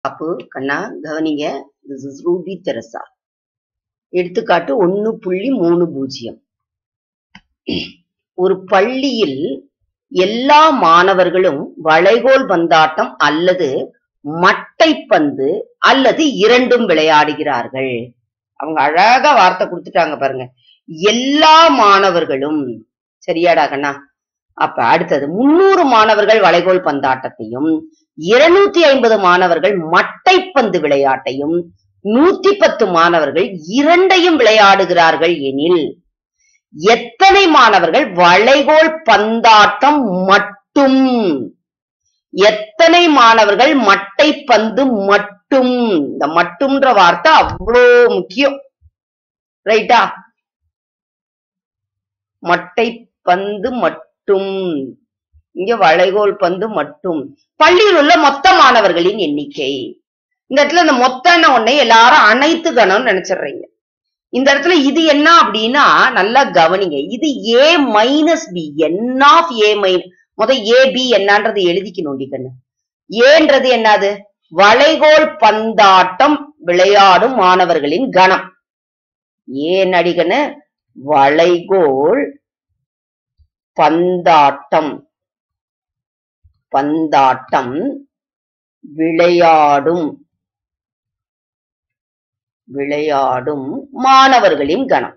அப்பு கண்ணா கவனிங்க this is Ruby Teresa எடுத்துக்காட்டு ஒன்னு புள்ளி மூணு பூஜ்ஜியம் ஒரு பள்ளியில் எல்லா மாணவர்களும் வளைகோல் பந்தாட்டம் அல்லது மட்டைப்பந்து அல்லது இரண்டும் விளையாடுகிறார்கள் அவங்க அழகா வார்த்தை கொடுத்துட்டாங்க பாருங்க எல்லா மாணவர்களும் சரியாடா கண்ணா அப்ப அடுத்தது முன்னூறு மாணவர்கள் வளைகோல் பந்தாட்டத்தையும் இருநூத்தி ஐம்பது மாணவர்கள் மட்டைப்பந்து விளையாட்டையும் நூத்தி பத்து மாணவர்கள் இரண்டையும் விளையாடுகிறார்கள் எனில் எத்தனை மாணவர்கள் வளைகோல் பந்தாட்டம் மட்டும் எத்தனை மாணவர்கள் மட்டைப்பந்து மட்டும் இந்த மட்டும்ன்ற வார்த்தை அவ்வளோ முக்கியம் ரைட்டா மட்டைப்பந்து மட்டும் இங்க வளைகோல் பந்து மட்டும் பள்ளியில் உள்ள மொத்த மாணவர்களின் எண்ணிக்கை இந்த இடத்துல இந்த மொத்தன உடனே எல்லாரும் அனைத்து கணம் நினைச்சிடுறீங்க இந்த இடத்துல இது என்ன அப்படின்னா நல்லா கவனிங்க இது A minus B N of A minus முத ஏ பி என்னன்றது எழுதிக்கணும் கண்ணு ஏன்றது என்னது வளைகோல் பந்தாட்டம் விளையாடும் மாணவர்களின் கணம் ஏன் அடிகன்னு வளைகோல் பந்தாட்டம் பந்தாட்டம் விளையாடும் விளையாடும் மாணவர்களின் கணம்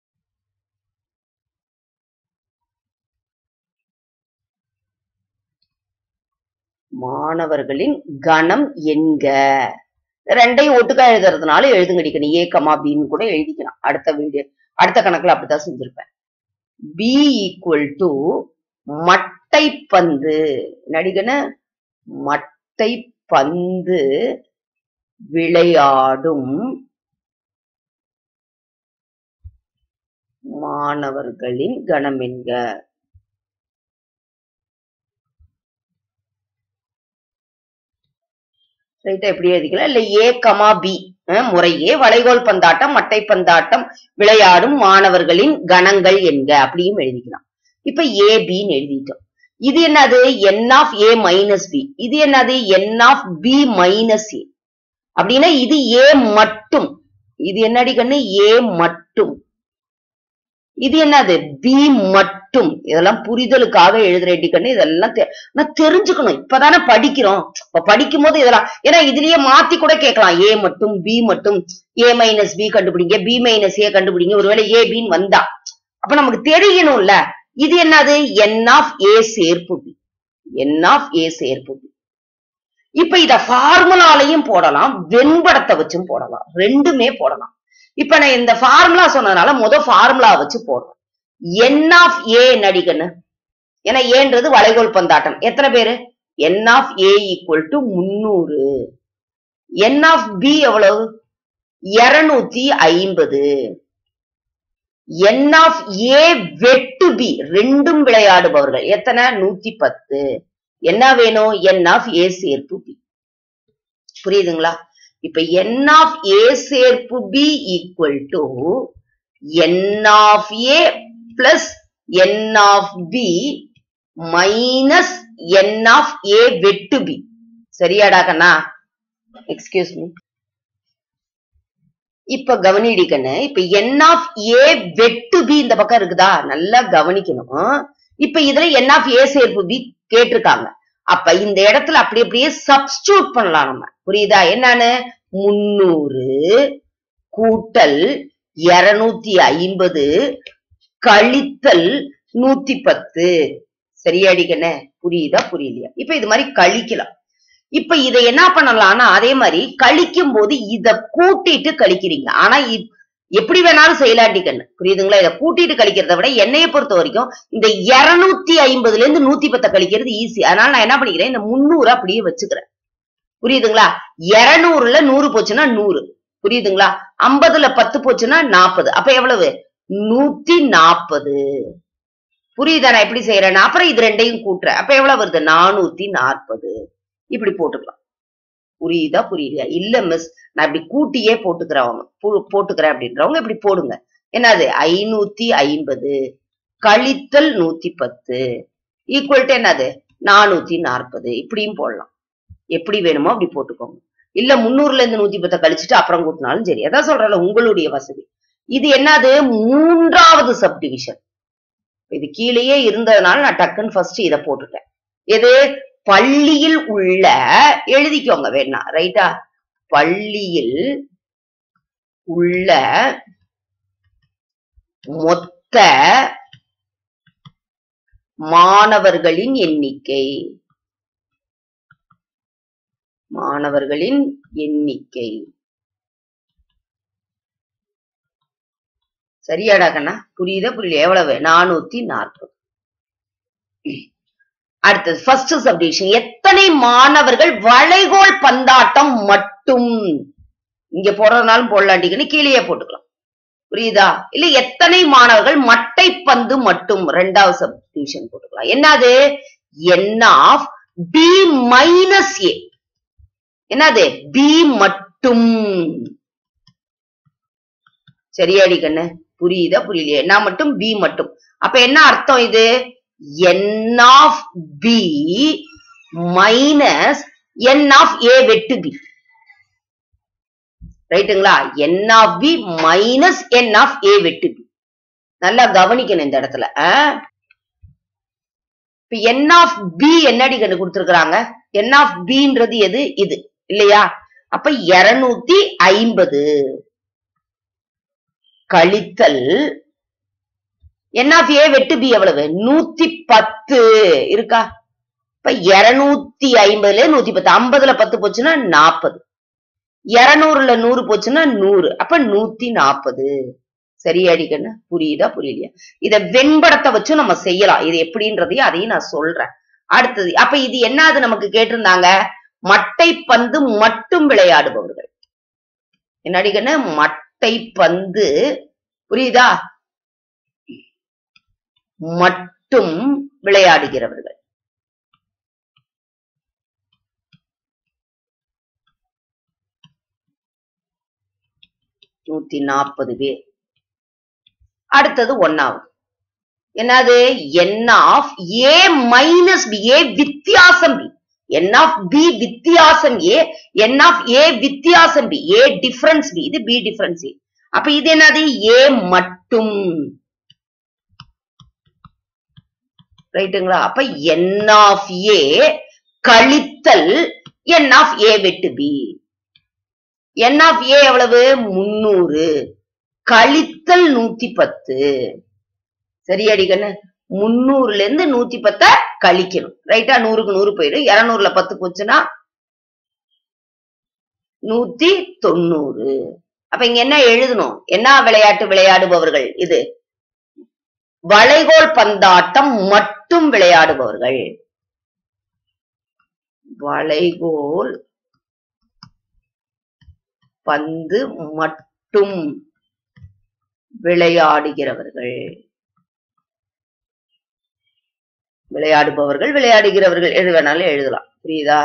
மாணவர்களின் கணம் என்க ரெண்டையும் ஒட்டுக்கா எழுதுறதுனால எழுதுங்கடிக்கணும் ஏ கமா பின்னு கூட எழுதிக்கலாம் அடுத்த வீடியோ அடுத்த கணக்குல அப்படித்தான் செஞ்சிருப்பேன் பி ஈக்குவல் டு மட்டைப்பந்து நடிகன மட்டைப்பந்து விளையாடும் மாணவர்களின் கணம் என்க ரைட்டா எப்படி எழுதிக்கலாம் இல்ல ஏ கமா பி முறையே வளைகோல் பந்தாட்டம் மட்டை பந்தாட்டம் விளையாடும் மாணவர்களின் கணங்கள் என்க அப்படியும் எழுதிக்கலாம் இப்ப ஏ பின்னு எழுதிட்டோம் இது என்னது N of A minus B இது என்னது N of B minus A அப்படின்னா இது ஏ மட்டும் இது என்னடி கண்ணு ஏ மட்டும் இது என்னது பி மட்டும் இதெல்லாம் புரிதலுக்காக எழுதுறேடி கண்ணு இதெல்லாம் தெ- நான் தெரிஞ்சுக்கணும் இப்பதானே படிக்கிறோம் இப்ப படிக்கும் போது இதெல்லாம் ஏன்னா இதுலயே மாத்தி கூட கேட்கலாம் ஏ மட்டும் பி மட்டும் ஏ மைனஸ் பி கண்டுபிடிங்க பி மைனஸ் ஏ கண்டுபிடிங்க ஒருவேளை ஏ பின்னு வந்தா அப்ப நமக்கு தெரியணும்ல இது என்னது என் ஆஃப் ஏ சேர்ப்பு பி என் ஆஃப் ஏ சேர்ப்பு பி இப்ப இத ஃபார்முலாலையும் போடலாம் வெண்படத்தை வச்சும் போடலாம் ரெண்டுமே போடலாம் இப்ப நான் இந்த ஃபார்முலா சொன்னதுனால முத ஃபார்முலா வச்சு போடுறேன் என் ஆஃப் ஏ நடிகன்னு ஏன்னா ஏன்றது வளைகோல் பந்தாட்டம் எத்தனை பேரு N of A equal to முன்னூறு என் ஆஃப் பி எவ்வளவு இருநூத்தி ஐம்பது என் ஆஃப் ஏ வெட்டு பி ரெண்டும் விளையாடுபவர்கள் எத்தனை நூத்தி பத்து என்ன வேணும் என் ஆஃப் ஏ சேர்ப்பு பி புரியுதுங்களா இப்ப என் ஆஃப் ஏ சேர்ப்பு B equal to N of A plus N of B minus N of A வெட்டு பி சரியாடா கண்ணா எக்ஸ்கியூஸ் மீ இப்ப கவனிடி கண்ணு இப்ப என் ஆஃப் ஏ வெட்டு பி இந்த பக்கம் இருக்குதா நல்லா கவனிக்கணும் இப்ப இதுல என் ஆஃப் ஏ சேர்ப்பு பி கேட்டிருக்காங்க அப்ப இந்த இடத்துல அப்படி அப்படியே சப்ஸ்டியூட் பண்ணலாம் நம்ம புரியுதா என்னன்னு முன்னூறு கூட்டல் இருநூத்தி ஐம்பது கழித்தல் நூத்தி பத்து சரியாடி கண்ணு புரியுதா புரியலையா இப்ப இது மாதிரி கழிக்கலாம் இப்ப இதை என்ன பண்ணலாம்னா அதே மாதிரி கழிக்கும் போது இத கூட்டிட்டு கழிக்கிறீங்க ஆனா இப்- எப்படி வேணாலும் செய்யலாண்டி கண்ணு புரியுதுங்களா இதை கூட்டிட்டு கழிக்கிறத விட என்னைய பொறுத்த வரைக்கும் இந்த இருநூத்தி ஐம்பதுல இருந்து நூத்தி பத்தை கழிக்கிறது ஈஸி அதனால நான் என்ன பண்ணிக்கிறேன் இந்த முன்னூறு அப்படியே வச்சுக்கிறேன் புரியுதுங்களா இருநூறுல நூறு போச்சுன்னா நூறு புரியுதுங்களா ஐம்பதுல பத்து போச்சுன்னா நாற்பது அப்ப எவ்வளவு நூத்தி நாற்பது புரியுதா நான் எப்படி செய்யறேன் அப்புறம் இது ரெண்டையும் கூட்டுறேன் அப்ப எவ்வளவு வருது நானூத்தி நாற்பது இப்படி போட்டுக்கலாம் புரியுதா புரியுதா இல்ல மிஸ் நான் இப்படி கூட்டியே போட்டுக்கிறவங்க பு- போட்டுக்கிறேன் அப்படின்றவங்க இப்படி போடுங்க என்னது ஐநூத்தி ஐம்பது கழித்தல் நூத்தி பத்து ஈக்குவல் டு என்னது நானூத்தி நாற்பது இப்படியும் போடலாம் எப்படி வேணுமோ அப்படி போட்டுக்கோங்க இல்ல முன்னூறுல இருந்து நூத்தி பத்தை கழிச்சுட்டு அப்புறம் கூட்டினாலும் சரி அதான் சொல்றேன்ல உங்களுடைய வசதி இது என்னது மூன்றாவது சப்டிவிஷன் இது கீழேயே இருந்ததுனால நான் டக்குன்னு ஃபர்ஸ்ட் இதை போட்டுட்டேன் எது பள்ளியில் உள்ள எழுதிக்கோங்க வேணா ரைட்டா பள்ளியில் உள்ள மொத்த மாணவர்களின் எண்ணிக்கை மாணவர்களின் எண்ணிக்கை சரியாடா கண்ணா புரியுதா புரியல எவ்வளவு நானூத்தி நாற்பது அடுத்தது ஃபர்ஸ்ட் சப்டிவிஷன் எத்தனை மாணவர்கள் வளைகோல் பந்தாட்டம் மட்டும் இங்க போடுறதுனாலும் போடலாண்டிக்கன்னு கீழேயே போட்டுக்கலாம் புரியுதா இல்ல எத்தனை மாணவர்கள் மட்டை பந்து மட்டும் ரெண்டாவது சப்டிவிஷன் போட்டுக்கலாம் என்னது N of B minus A என்னது பி மட்டும் சரியாடி கண்ணு புரியுதா புரியலையே நான் மட்டும் பி மட்டும் அப்ப என்ன அர்த்தம் இது N of B minus N of A வெட்டு பி ரைட்டுங்களா N of B minus N of A வெட்டு பி நல்லா கவனிக்கணும் இந்த இடத்துல இப்ப என் ஆஃப் பி என்னடி கண்டு கொடுத்திருக்கிறாங்க என் ஆஃப் பின்றது எது இது இல்லையா அப்ப இருநூத்தி ஐம்பது கழித்தல் என் ஆஃப் ஏ வெட்டு பி எவ்வளவு நூத்தி பத்து இருக்கா இப்ப இருநூத்தி ஐம்பதுல நூத்தி பத்து ஐம்பதுல பத்து போச்சுன்னா நாற்பது இருநூறுல நூறு போச்சுன்னா நூறு அப்ப நூத்தி நாற்பது சரியாடிக்கண்ணு புரியுதா புரியலையா இத வெண்படத்தை வச்சு நம்ம செய்யலாம் இது எப்படின்றதையும் அதையும் நான் சொல்றேன் அடுத்தது அப்ப இது என்னது நமக்கு கேட்டிருந்தாங்க மட்டை பந்து மட்டும் விளையாடுபவர்கள் என்னடிக்கண்ணு மட்டை பந்து புரியுதா மட்டும் விளையாடுகிறவர்கள் நூத்தி நாற்பது பேர் அடுத்தது ஒன்னாவது என்னது N of A minus B A வித்தியாசம் பி என் ஆஃப் பி வித்தியாசம் ஏ என் ஆஃப் ஏ வித்தியாசம் பி ஏ டிஃபரன்ஸ் பி இது பி டிஃபரன்ஸ் ஏ அப்ப இது என்னது ஏ மட்டும் ரைட்டுங்களா அப்ப என் ஆஃப் ஏ கழித்தல் என் ஆஃப் ஏ வெட்டு பி என் ஆஃப் ஏ எவ்வளவு முன்னூறு கழித்தல் நூத்தி பத்து சரியாடி கண்ணு முன்னூறுல இருந்து நூத்தி பத்த கழிக்கணும் ரைட்டா நூறுக்கு நூறு போயிடும் இருநூறுல பத்து போச்சுன்னா நூத்தி தொண்ணூறு அப்ப இங்க என்ன எழுதணும் என்ன விளையாட்டு விளையாடுபவர்கள் இது வளைகோல் பந்தாட்டம் மட்டும் விளையாடுபவர்கள் வளைகோல் பந்து மட்டும் விளையாடுகிறவர்கள் விளையாடுபவர்கள் விளையாடுகிறவர்கள் எது வேணாலும் எழுதலாம் புரியுதா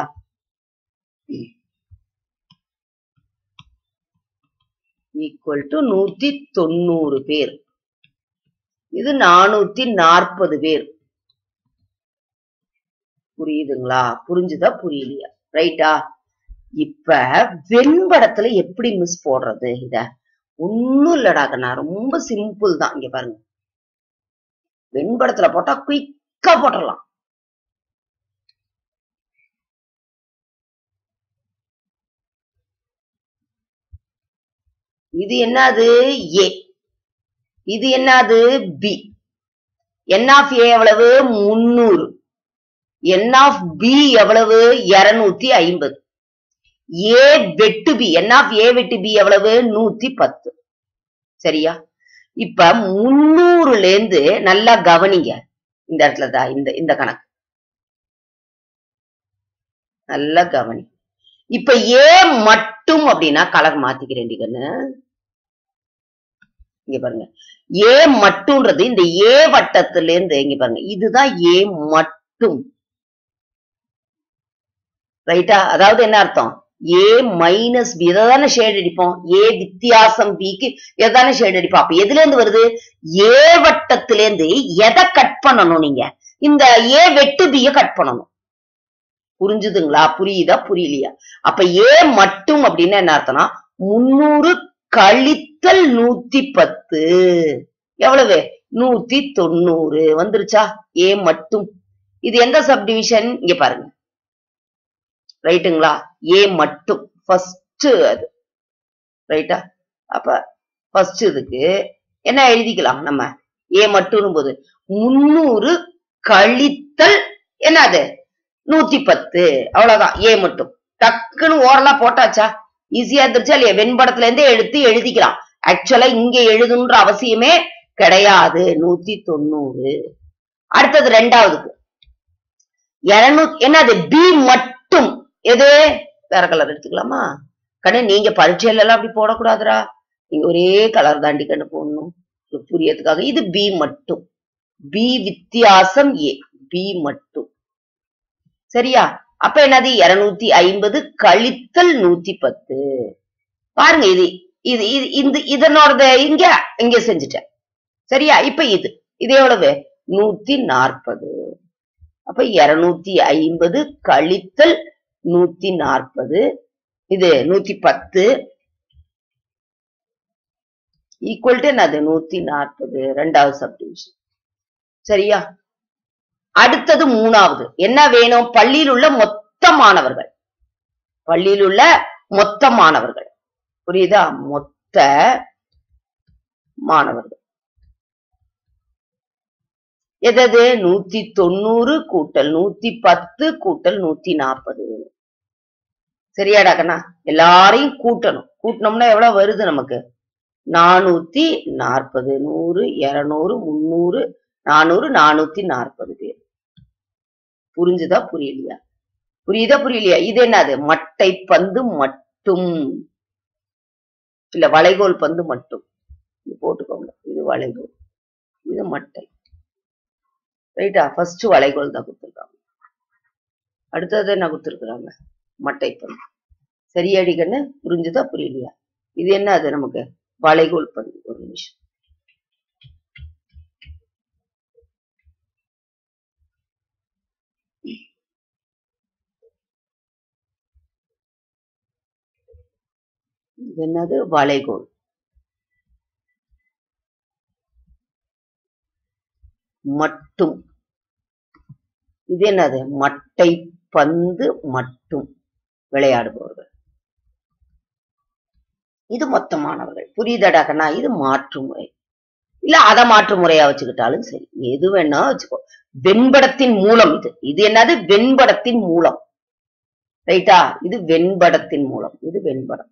ஈக்குவல் டு நூத்தி தொண்ணூறு பேர் இது நானூத்தி நாற்பது பேர் புரியுதுங்களா புரிஞ்சுதா புரியலையா ரைட்டா இப்ப வெண்படத்துல எப்படி மிஸ் போடுறது இத ஒண்ணும் இல்லடா கண்ணா ரொம்ப சிம்பிள் தான் இங்க பாருங்க வெண்படத்துல போட்டா குயிக்கா போட்டுடலாம் இது என்னது ஏ இது என்னது பி என் ஆஃப் ஏ எவ்வளவு முன்னூறு என் ஆஃப் பி எவ்வளவு இருநூத்தி ஐம்பது ஏ வெட்டு பி என் ஆஃப் ஏ வெட்டு பி எவ்வளவு நூத்தி பத்து சரியா இப்ப முன்னூறுல இருந்து நல்லா கவனிங்க இந்த இடத்துல தான் இந்த இந்த கணக்கு நல்லா கவனி இப்ப ஏ மட்டும் அப்படின்னா கலர் மாத்திக்கிறேன் கண்ணு இங்க பாருங்க ஏ மட்டும்ன்றது இந்த ஏ வட்டத்துல இருந்து இங்க பாருங்க இதுதான் ஏ மட்டும் ரைட்டா அதாவது என்ன அர்த்தம் ஏ மைனஸ் பி இதானே ஷேட் அடிப்போம் ஏ வித்தியாசம் பிக்கு எதானே ஷேட் அடிப்போம் அப்ப எதுல இருந்து வருது ஏ வட்டத்துல இருந்து எதை கட் பண்ணணும் நீங்க இந்த ஏ வெட்டு பிய கட் பண்ணணும் புரிஞ்சுதுங்களா புரியுதா புரியலையா அப்ப ஏ மட்டும் அப்படின்னு என்ன அர்த்தம்னா முன்னூறு கழித்தல் நூத்தி பத்து எவ்வளவு நூத்தி தொண்ணூறு வந்துருச்சா ஏ மட்டும் இது எந்த சப்டிவிஷன் இங்க பாருங்க ரைட்டுங்களா ஏ மட்டும் ஃபர்ஸ்ட் அது ரைட்டா அப்ப ஃபர்ஸ்ட் இதுக்கு என்ன எழுதிக்கலாம் நம்ம ஏ மட்டும் போது முன்னூறு கழித்தல் என்னது நூத்தி பத்து அவ்வளவுதான் ஏ மட்டும் டக்குன்னு ஓரலா போட்டாச்சா ஈஸியா இருந்துருச்சா இல்லையா வெண்படத்துல இருந்தே எடுத்து எழுதிக்கலாம் ஆக்சுவலா இங்க எழுதுன்ற அவசியமே கிடையாது நூத்தி தொண்ணூறு அடுத்தது ரெண்டாவதுக்கு இருநூத்தி என்னது பி மட்டும் எது வேற கலர் எடுத்துக்கலாமா கண்ணு நீங்க பரீட்சையில எல்லாம் அப்படி போடக்கூடாதுடா நீங்க ஒரே கலர் தாண்டி கண்ணு போடணும் புரியறதுக்காக இது பி மட்டும் பி வித்தியாசம் ஏ பி மட்டும் சரியா அப்ப என்னது இருநூத்தி ஐம்பது கழித்தல் நூத்தி பத்து பாருங்க இது இது இது இந்த இதனோட இங்க இங்க செஞ்சுட்டேன் சரியா இப்ப இது இது எவ்வளவு நூத்தி நாற்பது அப்ப இருநூத்தி ஐம்பது கழித்தல் நூத்தி நாற்பது இது நூத்தி பத்து ஈக்குவல் டு என்னது நூத்தி நாற்பது ரெண்டாவது சப்டிவிஷன் சரியா அடுத்தது மூணாவது என்ன வேணும் பள்ளியில் உள்ள மொத்த மாணவர்கள் பள்ளியில் உள்ள மொத்த மாணவர்கள் புரியுதா மொத்த மாணவர்கள் எதது நூத்தி தொண்ணூறு கூட்டல் நூத்தி பத்து கூட்டல் நூத்தி நாற்பது சரியாடா கண்ணா எல்லாரையும் கூட்டணும் கூட்டணும்னா எவ்வளவு வருது நமக்கு நானூத்தி நாற்பது நூறு இருநூறு முன்னூறு நானூறு நானூத்தி நாற்பது பேர் புரிஞ்சுதா புரியலையா புரியுதா புரியலையா இது என்னது மட்டை பந்து மட்டும் இல்ல வளைகோல் பந்து மட்டும் இது போட்டுக்கோங்க இது வளைகோல் இது மட்டை ரைட்டா ஃபர்ஸ்ட் வளைகோல் தான் கொடுத்துருக்காங்க அடுத்தது என்ன கொடுத்துருக்குறாங்க மட்டை பந்து சரியாடி கண்ணு புரிஞ்சுதா புரியலையா இது என்ன அது நமக்கு வளைகோல் பந்து ஒரு நிமிஷம் இது என்னது வளைகோல் மட்டும் இது என்னது மட்டை பந்து மட்டும் விளையாடுபவர்கள் இது மொத்தமானவர்கள் புரியுதடா கண்ணா இது மாற்று முறை இல்ல அத மாற்று முறையா வச்சுக்கிட்டாலும் சரி எது வேணா வச்சுக்கோ வெண்படத்தின் மூலம் இது இது என்னது வெண்படத்தின் மூலம் ரைட்டா இது வெண்படத்தின் மூலம் இது வெண்படம்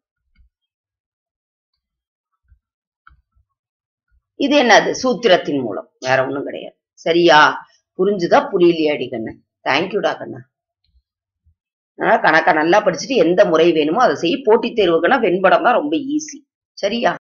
இது என்னது சூத்திரத்தின் மூலம் வேற ஒண்ணும் கிடையாது சரியா புரிஞ்சுதா புரியலையாடி கண்ணு தேங்க்யூடா கண்ணா அதனால கணக்கா நல்லா படிச்சுட்டு எந்த முறை வேணுமோ அதை செய்ய போட்டித் தேர்வுக்குன்னா வெண்படம் தான் ரொம்ப ஈஸி சரியா